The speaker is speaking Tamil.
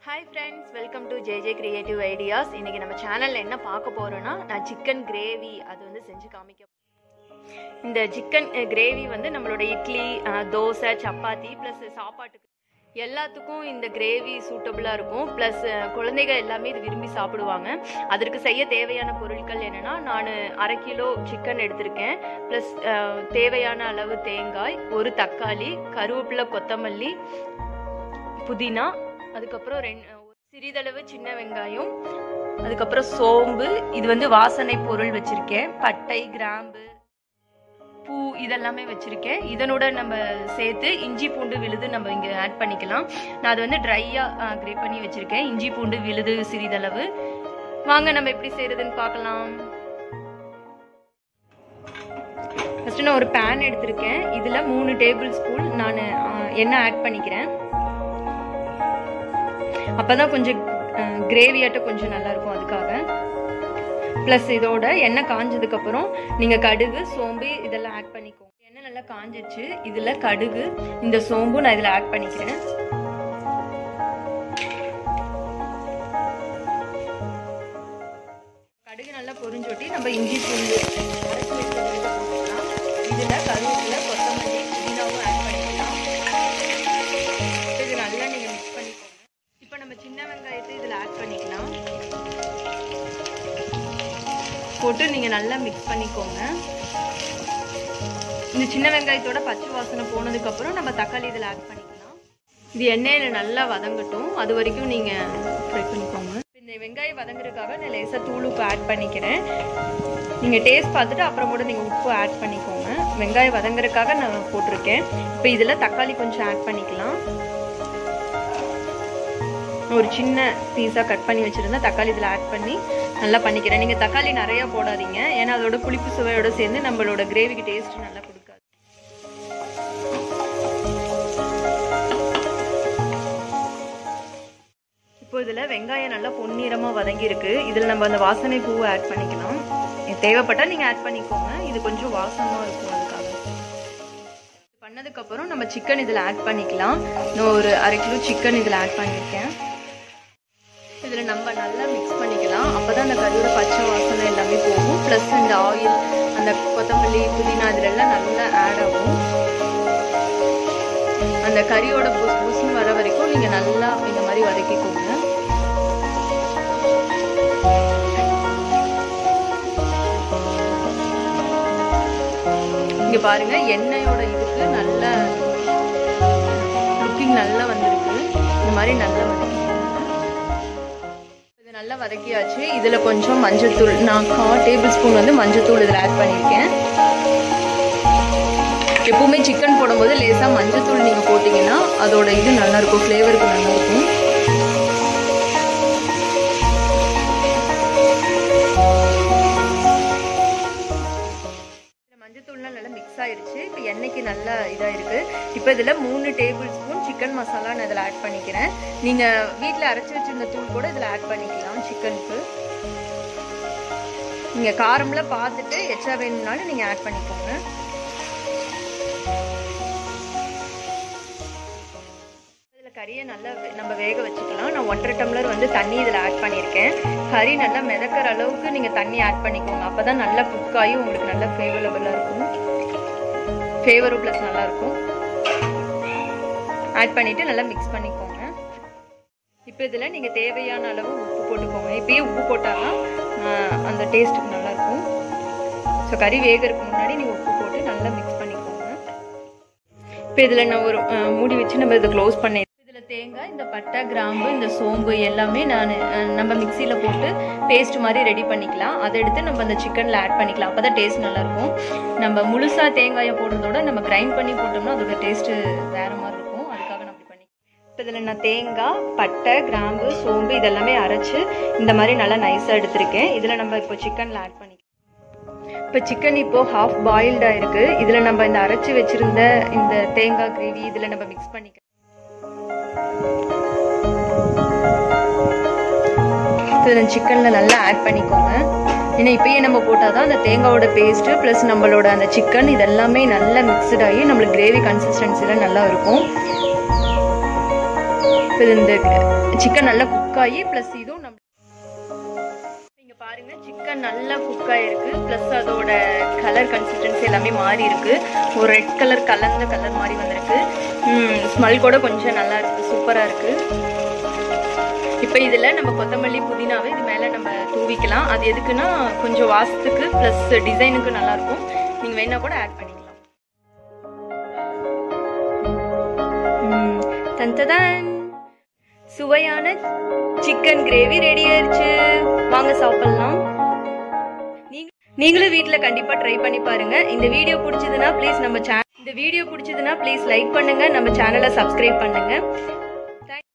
hi friends welcome to J J creative ideas இன்னைக்கு நம்ம சேனலில் என்ன பார்க்க போகிறோன்னா நான் சிக்கன் கிரேவி அது வந்து செஞ்சு காமிக்க இந்த சிக்கன் கிரேவி வந்து நம்மளோட இட்லி அஹ், தோசை சப்பாத்தி ப்ளஸ் சாப்பாட்டுக்கு எல்லாத்துக்கும் இந்த கிரேவி சூட்டபுளாக இருக்கும் ப்ளஸ் குழந்தைகள் எல்லாமே இது விரும்பி சாப்பிடுவாங்க அதற்கு செய்ய தேவையான பொருட்கள் என்னென்னா நான் அரை கிலோ சிக்கன் எடுத்திருக்கேன் ப்ளஸ் தேவையான அளவு தேங்காய் ஒரு தக்காளி கருவேப்பிலை கொத்தமல்லி புதினா அதுக்கப்புறம் ரெண்டு சிறிதளவு சின்ன வெங்காயம் அதுக்கப்புறம் சோம்பு இது வந்து வாசனை பொருள் வச்சிருக்கேன் பட்டை கிராம்பு பூ இதெல்லாமே வச்சிருக்கேன் இதனோட நம்ம சேர்த்து இஞ்சி பூண்டு விழுது நம்ம இங்கே ஆட் பண்ணிக்கலாம் நான் அது வந்து ட்ரையாக கிரேட் பண்ணி வச்சிருக்கேன் இஞ்சி பூண்டு விழுது சிறிதளவு வாங்க நம்ம எப்படி செய்யறதுன்னு பார்க்கலாம் ஃபஸ்ட்டு நான் ஒரு பேன் எடுத்திருக்கேன் இதில் மூணு டேபிள் ஸ்பூன் நான் எண்ணெய் ஆட் பண்ணிக்கிறேன் அப்பதான் கொஞ்சம் கிரேவியாட்டம் கொஞ்சம் நல்லா இருக்கும் அதுக்காக ப்ளஸ் இதோட எண்ணெய் காஞ்சதுக்கப்புறம் நீங்கள் கடுகு சோம்பு இதெல்லாம் ஆட் பண்ணிக்கோங்க எண்ணெய் நல்லா காஞ்சிச்சு இதில் கடுகு இந்த சோம்பு நான் இதில் ஆட் பண்ணிக்கிறேன் கடுகு நல்லா பொரிஞ்சொட்டி நம்ம இஞ்சி பூண்டு அரைச்சி வச்சதை போட்டுக்கலாம் இதில் கருவேப்பிலை கொத்தமல்லி புதினாவும் ஆட் பண்ணிக்கலாம் இது நல்லா நீங்கள் மிக்ஸ் பண்ணிக்கோங்க இப்போ நம்ம சின்ன வெங்காயத்தை இதில் ஆட் பண்ணிக்கலாம் போட்டு நீங்கள் நல்லா மிக்ஸ் பண்ணிக்கோங்க இந்த சின்ன வெங்காயத்தோட பச்சை வாசனை போனதுக்கப்புறம் நம்ம தக்காளி இதில் ஆட் பண்ணிக்கலாம் இது எண்ணெயில் நல்லா வதங்கட்டும் அது வரைக்கும் நீங்கள் ஃப்ரை பண்ணிக்கோங்க இந்த வெங்காயம் வதங்குறதுக்காக நான் லேசாக தூள் உப்பு ஆட் பண்ணிக்கிறேன் நீங்கள் டேஸ்ட் பார்த்துட்டு அப்புறம் கூட நீங்கள் உப்பு ஆட் பண்ணிக்கோங்க வெங்காயம் வதங்குறதுக்காக நான் போட்டிருக்கேன் இப்போ இதில் தக்காளி கொஞ்சம் ஆட் பண்ணிக்கலாம் ஒரு சின்ன பீஸாக கட் பண்ணி வச்சுருந்தா தக்காளி இதில் ஆட் பண்ணி நல்லா பண்ணிக்கிறேன் நீங்கள் தக்காளி நிறையா போடாதீங்க ஏன்னா அதோட புளிப்பு சுவையோட சேர்ந்து நம்மளோட கிரேவிக்கு டேஸ்ட் நல்லா கொடுக்காது இப்போ இதில் வெங்காயம் நல்லா பொன்னிறமாக வதங்கியிருக்கு இதில் நம்ம அந்த வாசனை பூவை ஆட் பண்ணிக்கலாம் தேவைப்பட்டால் நீங்கள் ஆட் பண்ணிக்கோங்க இது கொஞ்சம் வாசமாக இருக்கும் அதுக்காக பண்ணதுக்கப்புறம் நம்ம சிக்கன் இதில் ஆட் பண்ணிக்கலாம் நான் ஒரு அரை கிலோ சிக்கன் இதில் ஆட் பண்ணியிருக்கேன் இதில் நம்ம நல்லா மிக்ஸ் பண்ணிக்கலாம் அப்போ தான் அந்த கறியோட பச்சை வாசனை எல்லாமே போகும் ப்ளஸ் இந்த ஆயில் அந்த கொத்தமல்லி புதினா இதுல எல்லாம் நல்லா ஆட் ஆகும் அந்த கறியோட புஸ் புஸ்ன்னு வர வரைக்கும் நீங்கள் நல்லா இந்த மாதிரி வதக்கிக்கோங்க இங்க பாருங்க எண்ணெயோட இதுக்கு நல்ல லுக்கிங் நல்லா வந்திருக்கு இந்த மாதிரி நல்லா வதக்கிக்கோங்க இது நல்லா வதக்கியாச்சு இதுல கொஞ்சம் மஞ்சத்தூள் நான் கா டேபிள் ஸ்பூன் வந்து மஞ்சத்தூள் இதில் ஆட் பண்ணியிருக்கேன் எப்பவுமே சிக்கன் போடும்போது லேசாக மஞ்சத்தூள் நீங்கள் போட்டிங்கன்னா அதோட இது நல்லா இருக்கும் ஃப்ளேவருக்கு நல்லா இருக்கும் மஞ்சத்தூள்லாம் நல்லா மிக்ஸ் ஆயிருச்சு இப்போ எண்ணெய்க்கு நல்லா இதாக இருக்குது இப்போ இதில் மூணு டேபிள் ஸ்பூன் சிக்கன் மசாலா நான் இதில் ஆட் பண்ணிக்கிறேன் நீங்கள் வீட்டில் அரைச்சி வச்சிருந்த தூள் கூட இதில் ஆட் பண்ணிக்கலாம் சிக்கனுக்கு நீங்கள் காரம்லாம் பார்த்துட்டு எச்சா வேணும்னாலும் நீங்கள் ஆட் பண்ணிக்கோங்க இதில் கறியை நல்லா நம்ம வேக வச்சுக்கலாம் நான் ஒன்றரை டம்ளர் வந்து தண்ணி இதில் ஆட் பண்ணியிருக்கேன் கறி நல்லா மிதக்கிற அளவுக்கு நீங்கள் தண்ணி ஆட் பண்ணிக்கோங்க அப்போ தான் நல்லா குக்காகி உங்களுக்கு நல்லா ஃபேவரபுளாக இருக்கும் ஃபேவரும் ப்ளஸ் நல்லாயிருக்கும் ஆட் பண்ணிவிட்டு நல்லா மிக்ஸ் பண்ணிக்கோங்க இப்போ இதில் நீங்கள் தேவையான அளவு உப்பு போட்டுக்கோங்க இப்போயே உப்பு போட்டால் தான் அந்த டேஸ்ட்டுக்கு நல்லாயிருக்கும் ஸோ கறி வேகிறதுக்கு முன்னாடி நீங்கள் உப்பு போட்டு நல்லா மிக்ஸ் பண்ணிக்கோங்க இப்போ இதில் நான் ஒரு மூடி வச்சு நம்ம இதை க்ளோஸ் பண்ணேன் இதில் தேங்காய் இந்த பட்டை கிராம்பு இந்த சோம்பு எல்லாமே நான் நம்ம மிக்சியில் போட்டு பேஸ்ட் மாதிரி ரெடி பண்ணிக்கலாம் அதை எடுத்து நம்ம அந்த சிக்கனில் ஆட் பண்ணிக்கலாம் அப்போ தான் டேஸ்ட் நல்லாயிருக்கும் நம்ம முழுசாக தேங்காயை போடுறதோட நம்ம கிரைண்ட் பண்ணி போட்டோம்னா அதோட டேஸ்ட்டு வேறு மாதிரி இருக்கும் அதுக்காக நான் அப்படி பண்ணி இப்போ இதில் நான் தேங்காய் பட்டை கிராம்பு சோம்பு இதெல்லாமே அரைச்சி இந்த மாதிரி நல்லா நைஸாக எடுத்திருக்கேன் இதில் நம்ம இப்போ சிக்கனில் ஆட் பண்ணிக்கலாம் இப்போ சிக்கன் இப்போது ஹாஃப் பாயில்டாக இருக்குது இதில் நம்ம இந்த அரைச்சி வச்சுருந்த இந்த தேங்காய் கிரேவி இதில் நம்ம மிக்ஸ் பண்ணிக்கலாம் இதில் சிக்கனில் நல்லா ஆட் பண்ணிக்கோங்க ஏன்னா இப்பயே நம்ம போட்டால் தான் அந்த தேங்காவோட பேஸ்ட்டு ப்ளஸ் நம்மளோட அந்த சிக்கன் இதெல்லாமே நல்லா மிக்சட் ஆகி நம்மளுக்கு கிரேவி கன்சிஸ்டன்சியில் நல்லா இருக்கும் இப்போ இந்த சிக்கன் நல்லா குக் ஆகி ப்ளஸ் இதுவும் நம்ம இங்க பாருங்க சிக்கன் நல்லா குக் ஆயிருக்கு ப்ளஸ் அதோட கலர் கன்சிஸ்டன்சி எல்லாமே மாறி இருக்கு ஒரு ரெட் கலர் கலந்த கலர் மாதிரி வந்திருக்கு ஸ்மெல் கூட கொஞ்சம் நல்லா இருக்கு சூப்பரா இருக்கு இப்போ இதில் நம்ம கொத்தமல்லி புதினாவை இது மேலே நம்ம தூவிக்கலாம் அது எதுக்குன்னா கொஞ்சம் வாசத்துக்கு ப்ளஸ் டிசைனுக்கு நல்லா இருக்கும் நீங்கள் வேணா கூட ஆட் பண்ணிக்கலாம் ம், தந்ததான் சுவையான சிக்கன் கிரேவி ரெடி ஆயிருச்சு வாங்க சாப்பிடலாம் நீங்க- நீங்களும் வீட்டில் கண்டிப்பாக ட்ரை பண்ணி பாருங்க இந்த வீடியோ பிடிச்சதுன்னா ப்ளீஸ் நம்ம சேனல் இந்த வீடியோ பிடிச்சதுன்னா ப்ளீஸ் லைக் பண்ணுங்க நம்ம சேனலை சப்ஸ்கிரைப் பண்ணுங்க